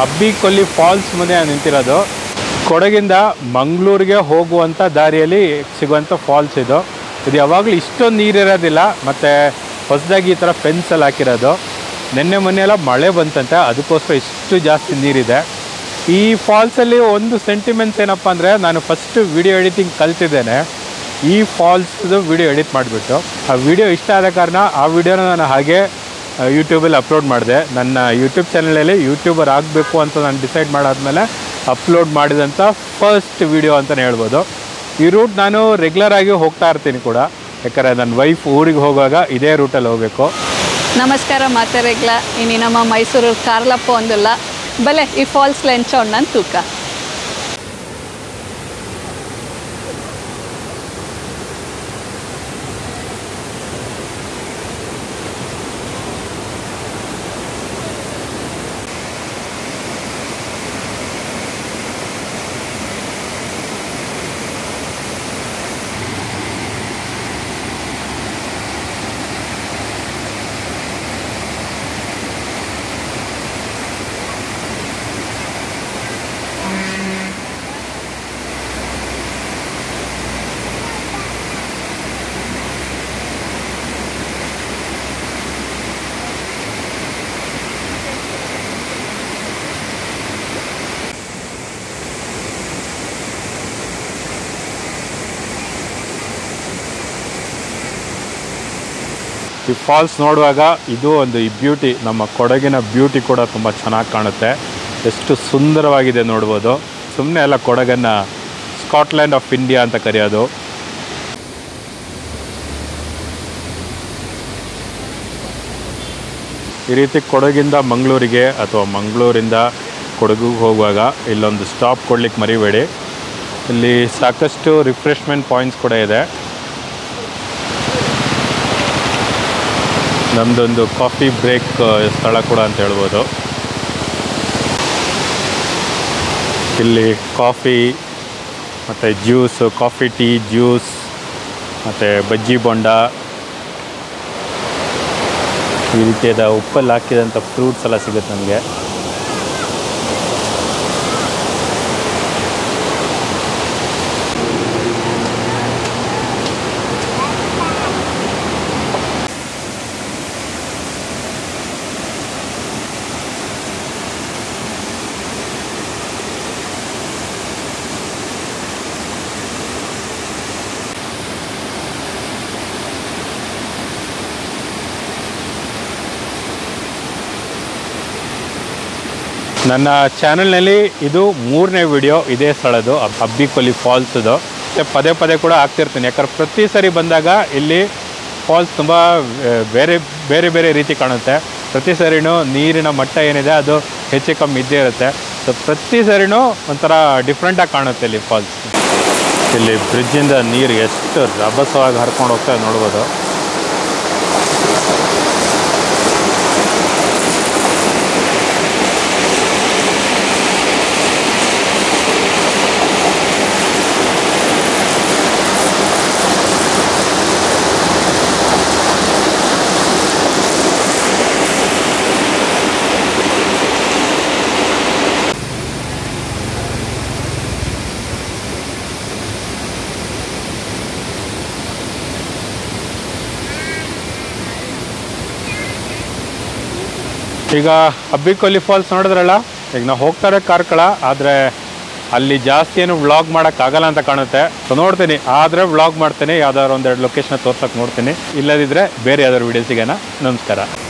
ಅಬ್ಬಿಕೊಲ್ಲಿ falls ಮುಂದೆ ನಾನು ನಿಂತಿರೋದು ಕೊಡಗಿಂದ ಮಂಗಳೂರಿಗೆ ಹೋಗುವಂಥ ದಾರಿಯಲ್ಲಿ ಸಿಗುವಂಥ ಫಾಲ್ಸ್ ಇದು ಇದು ಯಾವಾಗಲೂ ಇಷ್ಟೊಂದು ನೀರಿರೋದಿಲ್ಲ ಮತ್ತು ಹೊಸದಾಗಿ ಈ ಥರ ಫೆನ್ಸಲ್ಲಿ ಹಾಕಿರೋದು ನಿನ್ನೆ ಮೊನ್ನೆ ಎಲ್ಲ ಮಳೆ ಬಂತಂತೆ ಅದಕ್ಕೋಸ್ಕರ ಇಷ್ಟು ಜಾಸ್ತಿ ನೀರಿದೆ ಈ ಫಾಲ್ಸಲ್ಲಿ ಒಂದು ಸೆಂಟಿಮೆಂಟ್ಸ್ ಏನಪ್ಪ ಅಂದರೆ ನಾನು ಫಸ್ಟ್ ವಿಡಿಯೋ ಎಡಿಟಿಂಗ್ ಕಲ್ತಿದ್ದೇನೆ ಈ ಫಾಲ್ಸ್ದು ವಿಡಿಯೋ ಎಡಿಟ್ ಮಾಡಿಬಿಟ್ಟು ಆ ವಿಡಿಯೋ ಇಷ್ಟ ಆದ ಕಾರಣ ಆ ವಿಡಿಯೋನ ನಾನು ಹಾಗೆ ಯೂಟ್ಯೂಬಲ್ಲಿ ಅಪ್ಲೋಡ್ ಮಾಡಿದೆ ನನ್ನ ಯೂಟ್ಯೂಬ್ ಚಾನಲಲ್ಲಿ ಯೂಟ್ಯೂಬರ್ ಆಗಬೇಕು ಅಂತ ನಾನು ಡಿಸೈಡ್ ಮಾಡಾದ್ಮೇಲೆ ಅಪ್ಲೋಡ್ ಮಾಡಿದಂಥ ಫಸ್ಟ್ ವಿಡಿಯೋ ಅಂತಲೇ ಹೇಳ್ಬೋದು ಈ ರೂಟ್ ನಾನು ರೆಗ್ಯುಲರ್ ಆಗಿ ಹೋಗ್ತಾ ಇರ್ತೀನಿ ಕೂಡ ಯಾಕಂದರೆ ನನ್ನ ವೈಫ್ ಊರಿಗೆ ಹೋಗುವಾಗ ಇದೇ ರೂಟಲ್ಲಿ ಹೋಗಬೇಕು ನಮಸ್ಕಾರ ಮಾತೆರೆಗ್ಲ ಇನಿ ನಮ್ಮ ಮೈಸೂರು ಕಾರ್ಲಪ್ಪ ಒಂದಿಲ್ಲ ಬಲೆ ಈ ಫಾಲ್ಸ್ ಲೆಂಚೋಣ್ಣ ತೂಕ ಈ ಫಾಲ್ಸ್ ನೋಡುವಾಗ ಇದು ಒಂದು ಈ ಬ್ಯೂಟಿ ನಮ್ಮ ಕೊಡಗಿನ ಬ್ಯೂಟಿ ಕೂಡ ತುಂಬ ಚೆನ್ನಾಗಿ ಕಾಣುತ್ತೆ ಎಷ್ಟು ಸುಂದರವಾಗಿದೆ ನೋಡ್ಬೋದು ಸುಮ್ಮನೆ ಎಲ್ಲ ಕೊಡಗನ್ನು ಸ್ಕಾಟ್ಲ್ಯಾಂಡ್ ಆಫ್ ಇಂಡಿಯಾ ಅಂತ ಕರೆಯೋದು ಈ ರೀತಿ ಕೊಡಗಿಂದ ಮಂಗಳೂರಿಗೆ ಅಥವಾ ಮಂಗಳೂರಿಂದ ಕೊಡಗಿಗೆ ಹೋಗುವಾಗ ಇಲ್ಲೊಂದು ಸ್ಟಾಪ್ ಕೊಡ್ಲಿಕ್ಕೆ ಮರಿಬೇಡಿ ಇಲ್ಲಿ ಸಾಕಷ್ಟು ರಿಫ್ರೆಶ್ಮೆಂಟ್ ಪಾಯಿಂಟ್ಸ್ ಕೂಡ ಇದೆ ನಮ್ಮದೊಂದು ಕಾಫಿ ಬ್ರೇಕ್ ಸ್ಥಳ ಕೂಡ ಅಂತ ಹೇಳ್ಬೋದು ಇಲ್ಲಿ ಕಾಫಿ ಮತ್ತು ಜ್ಯೂಸು ಕಾಫಿ ಟೀ ಜ್ಯೂಸ್ ಮತ್ತು ಬಜ್ಜಿ ಬೊಂಡ ಈ ರೀತಿಯಾದ ಉಪ್ಪಲ್ಲಿ ಹಾಕಿದಂಥ ಫ್ರೂಟ್ಸ್ ಎಲ್ಲ ಸಿಗುತ್ತೆ ನಮಗೆ ನನ್ನ ಚಾನಲ್ನಲ್ಲಿ ಇದು ಮೂರನೇ ವಿಡಿಯೋ ಇದೇ ಸ್ಥಳದ್ದು ಅಬ್- ಅಬ್ಬಿಕೊಲ್ಲಿ ಫಾಲ್ಸ್ದು ಮತ್ತೆ ಪದೇ ಪದೇ ಕೂಡ ಆಗ್ತಿರ್ತೀನಿ ಯಾಕಂದ್ರೆ ಪ್ರತಿ ಸರಿ ಬಂದಾಗ ಇಲ್ಲಿ ಫಾಲ್ಸ್ ತುಂಬ ಬೇರೆ ಬೇರೆ ಬೇರೆ ರೀತಿ ಕಾಣುತ್ತೆ ಪ್ರತಿ ಸರಿನೂ ನೀರಿನ ಮಟ್ಟ ಏನಿದೆ ಅದು ಹೆಚ್ಚು ಕಮ್ಮಿ ಇದ್ದೇ ಇರುತ್ತೆ ಸೊ ಪ್ರತಿ ಸರಿನೂ ಒಂಥರ ಡಿಫ್ರೆಂಟಾಗಿ ಕಾಣುತ್ತೆ ಇಲ್ಲಿ ಫಾಲ್ಸ್ ಇಲ್ಲಿ ಬ್ರಿಡ್ಜಿಂದ ನೀರು ಎಷ್ಟು ರಭಸವಾಗಿ ಹರ್ಕೊಂಡು ಹೋಗ್ತಾ ನೋಡ್ಬೋದು ಈಗ ಅಬ್ಬಿಕೊಲ್ಲಿ ಫಾಲ್ಸ್ ನೋಡಿದ್ರಲ್ಲ ಈಗ ನಾವು ಹೋಗ್ತಾ ಇರೋ ಕಾರ್ಕಳ ಆದರೆ ಅಲ್ಲಿ ಜಾಸ್ತಿ ಏನು ವ್ಲಾಗ್ ಮಾಡೋಕ್ಕಾಗಲ್ಲ ಅಂತ ಕಾಣುತ್ತೆ ಸೊ ನೋಡ್ತೀನಿ ಆದರೆ ವ್ಲಾಗ್ ಮಾಡ್ತೀನಿ ಯಾವ್ದಾದ್ರು ಒಂದೆರಡು ಲೊಕೇಶನ್ ತೋರ್ಸೋಕೆ ನೋಡ್ತೀನಿ ಇಲ್ಲದಿದ್ದರೆ ಬೇರೆ ಯಾವ್ದಾದ್ರು ವೀಡಿಯೋ ಸಿಗೋಣ ನಮಸ್ಕಾರ